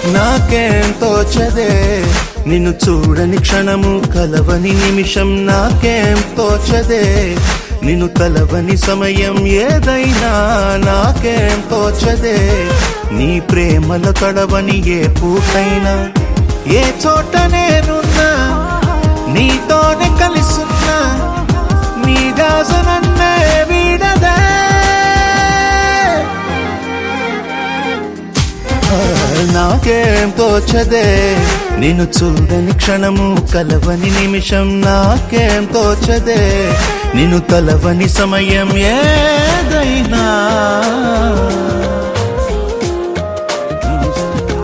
నాకేం తోచదే నిన్ను చూడని క్షణము కలవని నిమిషం నాకేం తోచదే నిన్ను కలవని సమయం ఏదైనా నాకేం తోచదే నీ ప్రేమల తడవని ఏ పూటైనా ఏ చోట నేనున్నా నీతోనే కలిసున్నా నీ దాస నన్నే వీడదే నాకేం తోచదే నిన్ను చూడని క్షణము కలవని నిమిషం నాకేం తోచదే నిన్ను కలవని సమయం ఏదైనా